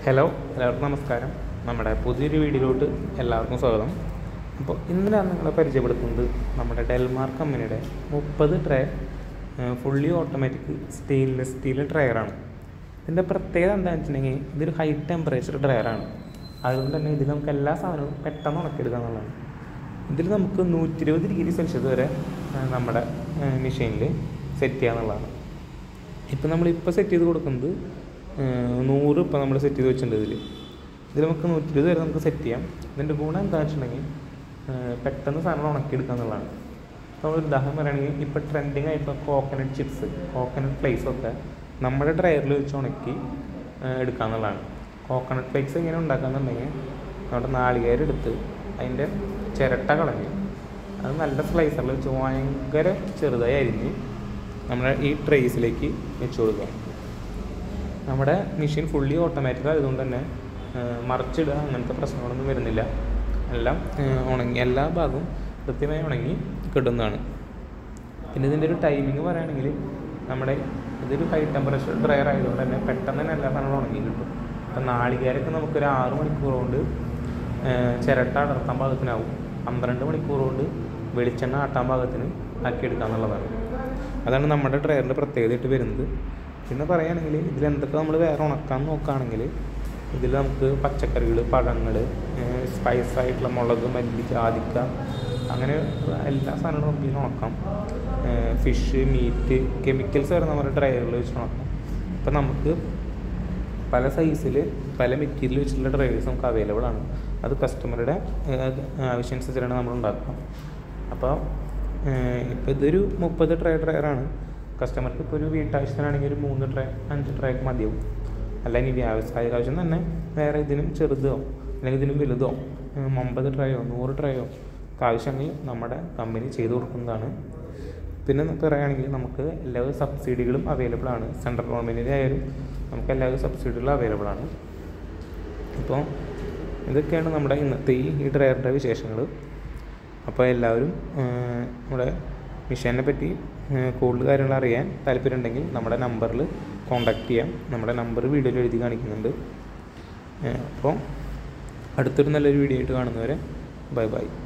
hello എല്ലാവർക്കും നമസ്കാരം നമ്മുടെ പുതിയൊരു വീഡിയോയിലോട്ട് എല്ലാവർക്കും സ്വാഗതം അപ്പോൾ ഇന്ന് ഞാൻ നിങ്ങളെ പരിചയപ്പെടുത്തുന്നത് നമ്മുടെ ഡെൽമാർ കമ്പനിയുടെ മുപ്പത് tray fully automatic stainless steel ഡ്രയറാണ് ഇതിൻ്റെ പ്രത്യേകത എന്താണെന്ന് വെച്ചിട്ടുണ്ടെങ്കിൽ ഇതൊരു ഹൈ ടെമ്പറേച്ചർ ഡ്രയറാണ് അതുകൊണ്ട് തന്നെ ഇതിൽ നമുക്ക് എല്ലാ സാധനവും പെട്ടെന്ന് ഉണക്കിയെടുക്കുക എന്നുള്ളതാണ് ഇതിൽ നമുക്ക് നൂറ്റി ഇരുപത് ഡിഗ്രി സെൽഷ്യസ് വരെ ആ, നമ്മുടെ മെഷീനിൽ സെറ്റ് ചെയ്യാന്നുള്ളതാണ് ഇപ്പം നമ്മളിപ്പോൾ സെറ്റ് ചെയ്ത് കൊടുക്കുന്നത് ഏഹ്, നൂറ് ഇപ്പം നമ്മൾ സെറ്റ് ചെയ്ത് വെച്ചിട്ടുണ്ട് ഇതിൽ ഇതിൽ നമുക്ക് നൂറ്റി ഇരുപത് വരെ നമുക്ക് സെറ്റ് ചെയ്യാം ഇതിൻ്റെ ഗുണം എന്താണെന്ന് വെച്ചിട്ടുണ്ടെങ്കിൽ ഏഹ്, പെട്ടെന്ന് സാധനം ഉണക്കിയെടുക്കുക എന്നുള്ളതാണ് ഇപ്പോൾ ഒരു ഉദാഹരണം പറയുകയാണെങ്കിൽ ഇപ്പോൾ ട്രെൻഡിങ് ആയിട്ടുള്ള കോക്കനട്ട് ചിപ്സ് കോക്കനട്ട് ഫ്ലേക്സ് ഒക്കെ നമ്മുടെ ഡ്രയറിൽ വെച്ച് ഉണക്കി ഏഹ്, എടുക്കുക എന്നുള്ളതാണ് കോക്കനട്ട് ഫ്ലേക്സ് എങ്ങനെ ഉണ്ടാക്കാന്നുണ്ടെങ്കിൽ നമ്മുടെ നാളികേരം എടുത്ത് അതിൻ്റെ ചിരട്ട കളഞ്ഞ് അത് നല്ല സ്ലൈസറിൽ വെച്ച് ഭയങ്കര ചെറുതായി അരിഞ്ഞ് നമ്മുടെ ഈ ട്രേസിലേക്ക് വെച്ച് കൊടുക്കുക നമ്മുടെ മെഷീൻ ഫുള്ളി ഓട്ടോമാറ്റിക് ആയതുകൊണ്ട് തന്നെ ആ, മറിച്ചിടുക അങ്ങനത്തെ പ്രശ്നങ്ങളൊന്നും വരുന്നില്ല എല്ലാം ആ, ഉണങ്ങി എല്ലാ ഭാഗവും കൃത്യമായി ഉണങ്ങി കിട്ടുന്നതാണ് പിന്നെ ഇതിൻ്റെ ഒരു ടൈമിങ് പറയുകയാണെങ്കിൽ നമ്മുടെ ഇതൊരു ഹൈ ടെമ്പറേച്ചർ ഡ്രയർ ആയതുകൊണ്ട് തന്നെ പെട്ടെന്ന് തന്നെ എല്ലാ സാധനങ്ങളും ഉണങ്ങി കിട്ടും ഇപ്പം നാളികേരൊക്കെ നമുക്കൊരു ആറ് മണിക്കൂർ കൊണ്ട് ആ, ചിരട്ട അടർത്താൻ പാകത്തിനാവും പന്ത്രണ്ട് മണിക്കൂർ കൊണ്ട് വെളിച്ചെണ്ണ ആട്ടാൻ പാകത്തിന് ആക്കിയെടുക്കുക എന്നുള്ളതാണ് അതാണ് നമ്മുടെ ഡ്രയറിൻ്റെ പ്രത്യേകതയായിട്ട് വരുന്നത് പിന്നെ പറയുകയാണെങ്കിൽ ഇതിൽ എന്തൊക്കെ നമ്മൾ വേറെ ഉണക്കാൻ നോക്കുകയാണെങ്കിൽ ഇതിൽ നമുക്ക് പച്ചക്കറികൾ പഴങ്ങൾ സ്പൈസ് ആയിട്ടുള്ള മുളക് മല്ലി ജാതിക്ക അങ്ങനെ എല്ലാ സാധനങ്ങളും നമുക്ക് ഇതിൽ ഉണക്കാം ഫിഷ് മീറ്റ് കെമിക്കൽസ് വരെ നമ്മുടെ ഡ്രയറിൽ വെച്ച് ഉണക്കാം അപ്പം നമുക്ക് പല സൈസിൽ പല മെറ്റീരിയൽ വെച്ചിട്ടുള്ള ഡ്രൈവേഴ്സ് നമുക്ക് അവൈലബിൾ ആണ് അത് കസ്റ്റമറുടെ ആവശ്യമനുസരിച്ചാണ് നമ്മൾ ഉണ്ടാക്കുക അപ്പോൾ ഇപ്പോൾ ഇതൊരു മുപ്പത് ട്രേ ഡ്രയറാണ് കസ്റ്റമർക്ക് ഇപ്പോൾ ഒരു വീട്ടാവശ്യത്തിനാണെങ്കിൽ ഒരു മൂന്ന് ട്രേ അഞ്ച് ട്രേക്ക് മതിയാവും അല്ല ഇനി വ്യാവസായിക ആവശ്യം തന്നെ വേറെ ഇതിനും ചെറുതോ അല്ലെങ്കിൽ ഇതിനും വലുതോ ഉം, അമ്പത് ട്രേയോ നൂറ് ട്രേയോ ഒക്കെ ആവശ്യമെങ്കിൽ നമ്മുടെ കമ്പനി ചെയ്തു കൊടുക്കുന്നതാണ് പിന്നെ പറയുകയാണെങ്കിൽ നമുക്ക് എല്ലാ സബ്സിഡികളും അവൈലബിൾ ആണ് സെൻട്രൽ ഗവൺമെൻറ്റിൻ്റെ ആയാലും നമുക്ക് എല്ലാ സബ്സിഡികളും അവൈലബിൾ ആണ് അപ്പോൾ ഇതൊക്കെയാണ് നമ്മുടെ ഇന്നത്തെ ഈ ഈ ഡ്രൈവറുടെ വിശേഷങ്ങൾ അപ്പോൾ എല്ലാവരും ആ, നമ്മുടെ മിഷീനെ പറ്റി ആ, കൂടുതൽ കാര്യങ്ങൾ അറിയാൻ താല്പര്യമുണ്ടെങ്കിൽ നമ്മുടെ നമ്പറിൽ കോൺടാക്റ്റ് ചെയ്യാം നമ്മുടെ നമ്പർ വീഡിയോയിൽ എഴുതി കാണിക്കുന്നുണ്ട് ആ, അപ്പോൾ അടുത്തൊരു നല്ലൊരു വീഡിയോ ആയിട്ട് കാണുന്നവരെ ബൈ ബൈ